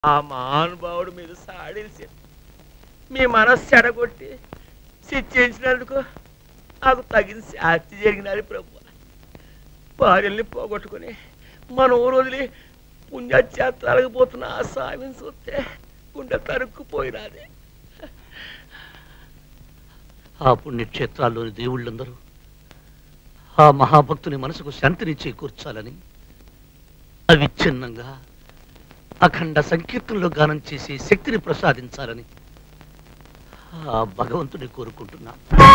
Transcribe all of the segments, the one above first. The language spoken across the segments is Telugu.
ఆ మహానుభావుడు మీద సాడేసి మీ మనస్సు చెడగొట్టి శిక్షించినందుకు నాకు తగిన శాస్తి జరిగినది ప్రభు భార్యల్ని పోగొట్టుకుని మన ఊరు వదిలి పుణ్యక్షేత్రాలకు పోతున్న ఆ స్వామిని చూస్తే గుండె తరుక్కుపోయినది ఆ పుణ్యక్షేత్రాల్లోని దేవుళ్ళందరూ ఆ మహాభక్తుని మనసుకు శాంతిని చేకూర్చాలని అవిచ్ఛిన్నంగా అఖండ సంకీర్తనలో గానం చేసే శక్తిని ప్రసాదించాలని ఆ భగవంతుని కోరుకుంటున్నా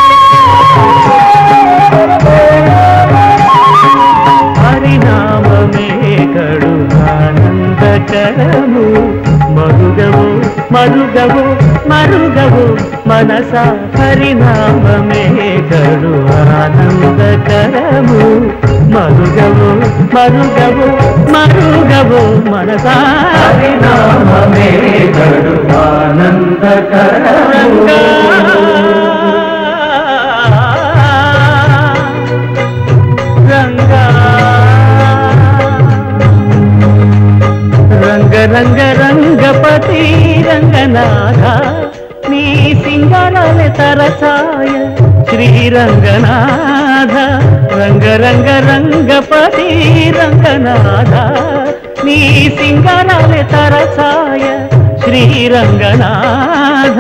హరినామమే కడు ఆనందకరము మరుగవు మరుగవు మరుగవు మనస హరినామమే కడు ఆనందకరము మరుగవు మరుగవు మరుగవు మనస హరినామమే కడు ఆనందకరము రంగా రంగ రంగ రంగపతి రంగనాథ నీ సింగళాల తరచాయ శ్రీరంగనాథ రంగ రంగ రంగపతి రంగనాథ నీ సింగళాల తరచాయ శ్రీరంగనాథ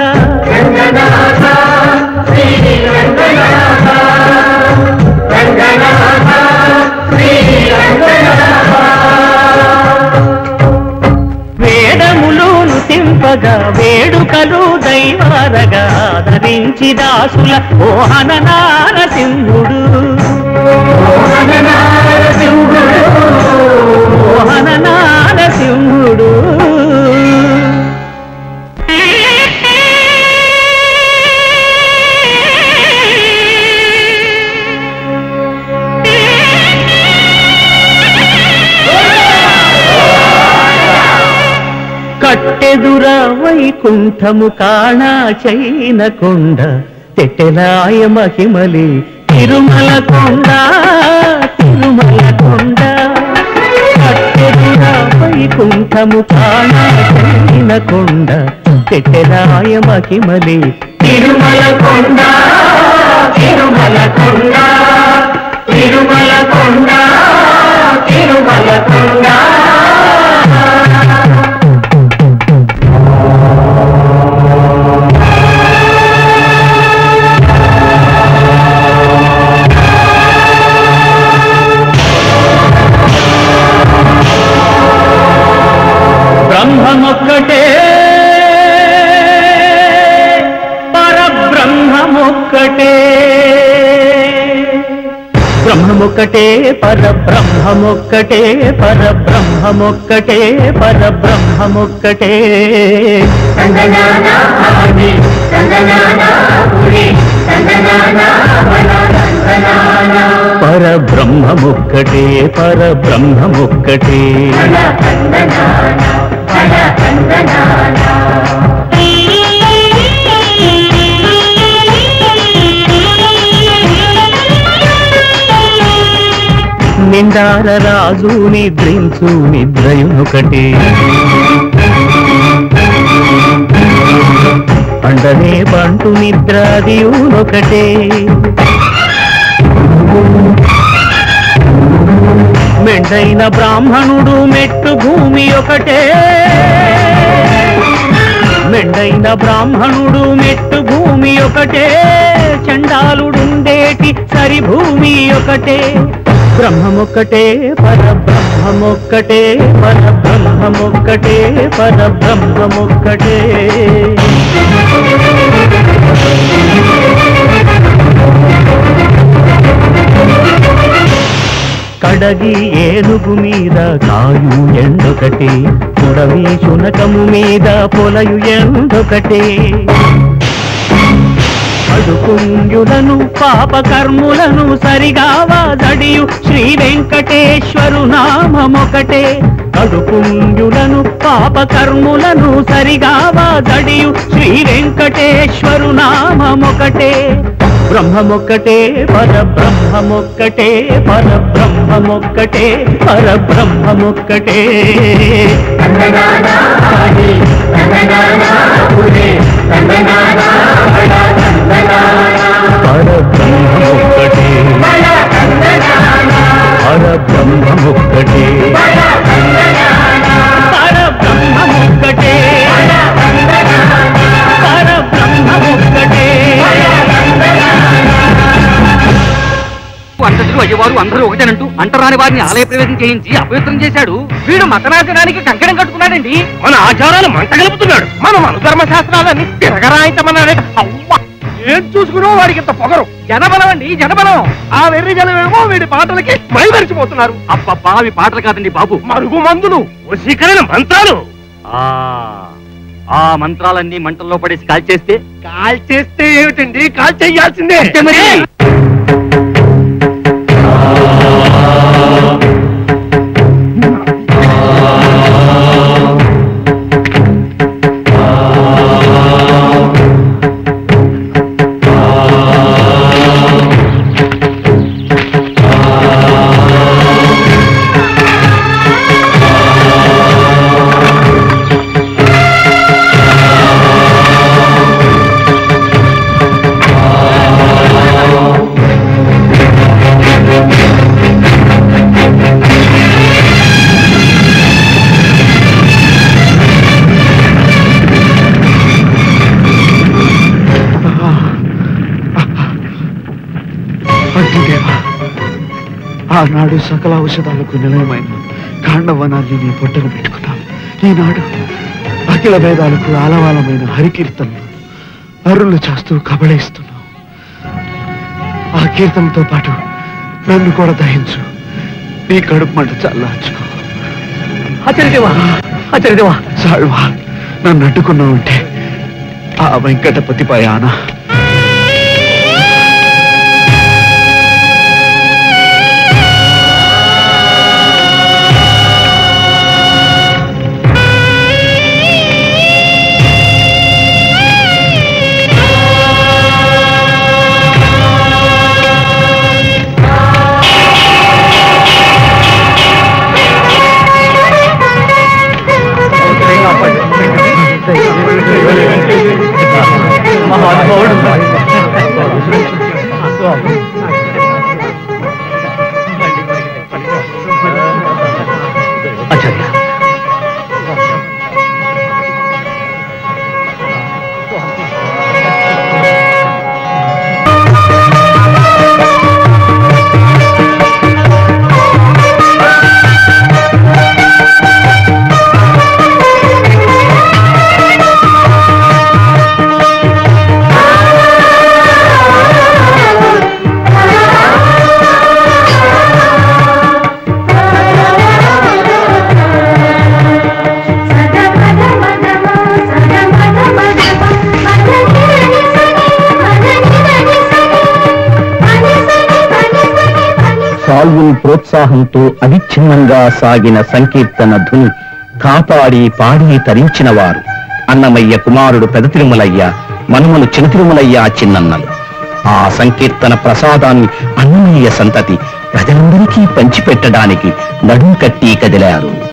వేదములోను తింపగా వేడుకలు దైవారగా ధరించి దాసుల ఓహన నారసింహుడు ఓహన నారసింహుడు కట్టెదుర వైకుంఠము కాణా చైన కొండ తెట్టెలాయ మహిమలి తిరుమల కొండ తిరుమల కొండ కట్టెదుర వైకుంఠము కాణా చైన కొండ తెట్టెలాయ మహిమలి తిరుమల కొండ తిరుమల కొండ తిరుమల కొండ తిరుమల కొండ బ్రహ్మమొక్కటే పరబ్రహ్మమొక్కటే బ్రహ్మమొక్కటే పరబ్రహ్మమొక్కటే పరబ్రహ్మమొక్కటే పరబ్రహ్మమొక్కటే పరబ్రహ్మమొక్కటే పరబ్రహ్మమొక్కటే నిండార రాజు నిద్రించు నిద్రయునొకటే అండనే బంటు నిద్రాదియునొకటే మెండైన బ్రాహ్మణుడు మెట్టు భూమి ఒకటే మెండైన బ్రాహ్మణుడు మెట్టు భూమి ఒకటే చండాలుడుండేటి సరి భూమి ఒకటే బ్రహ్మమొక్కటే పరబ్రహ్మమొక్కటే పరబ్రహ్మమొక్కటే పరబ్రహ్మమొక్కటే కడగి ఏనుగు మీద కాయు ఎండొకటి పొడవి శునకము మీద పొలయు ఎండొకటే అడుకుంజులను పాపకర్ములను సరిగా వాదడియు శ్రీ వెంకటేశ్వరు నామమొకటే కడుపుంజులను పాపకర్ములను సరిగా వాదడియు శ్రీ వెంకటేశ్వరు నామమొకటే బ్రహ్మమొక్కటే పరబ్రహ్మమొక్కటే పరబ్రహ్మమొక్కటే పరబ్రహ్మమొక్కటే పరబ్రహ్మమొక్కటే పరబ్రహ్మమొక్కటే పరబ్రహ్మమొక్కటే పరబ్రహ్మమొక్కటే అంతటిలో అయ్యేవారు అందరూ ఒకటేనంటూ అంటరాని వారిని ఆలయ ప్రవేశం చేయించి అపవిత్రం చేశాడు వీడు మతనాశనానికి కంకణం కట్టుకున్నాడండి మన ఆచారాలు మంట కలుపుతున్నాడు మన అనుధర్మ శాస్త్రాలన్నీ తిరగరాయితమన్నాడే అవ్వ ఏం చూసుకున్నావు వాడికి ఇంత పొగరు జనబలం అండి జనబలం ఆ వెర్రి జనమేమో వీడి పాటలకి మైమరిచిపోతున్నారు అబ్బబ్బా అవి పాటలు కాదండి బాబు మరుగు మందులు వశీకరణ మంత్రాలు ఆ ఆ మంత్రాలన్నీ మంటల్లో పడేసి కాల్చేస్తే కాల్ చేస్తే ఏమిటండి కాల్ చెయ్యాల్సిందే అంతే మరి. అగ్నిదేవా ఆనాడు సకల ఔషధాలకు నిలయమైన కాండవనాన్ని నీ పొట్టను పెట్టుకున్నాను ఈనాడు అఖిల వేదాలకు ఆలవాలమైన హరికీర్తనలు అరులు చేస్తూ కబళిస్తున్నావు ఆ కీర్తనతో పాటు నన్ను కూడా దహించు నీ కడుపు మంట చల్లార్చుకో ఆచార్యదేవా ఆచార్యదేవా సాల్వా నన్ను అడ్డుకున్నావు అంటే ఆ వెంకటపతి పయానా ఆచార్య సాల్వుల్ ప్రోత్సాహంతో అవిచ్ఛిన్నంగా సాగిన సంకీర్తన ధుని కాపాడి పాడి తరించిన వారు అన్నమయ్య కుమారుడు పెద తిరుమలయ్య మనుమలు చిన్న తిరుమలయ్య చిన్నన్నలు ఆ సంకీర్తన ప్రసాదాన్ని అన్నమయ్య సంతతి ప్రజలందరికీ పంచిపెట్టడానికి నడుం కట్టి కదిలారు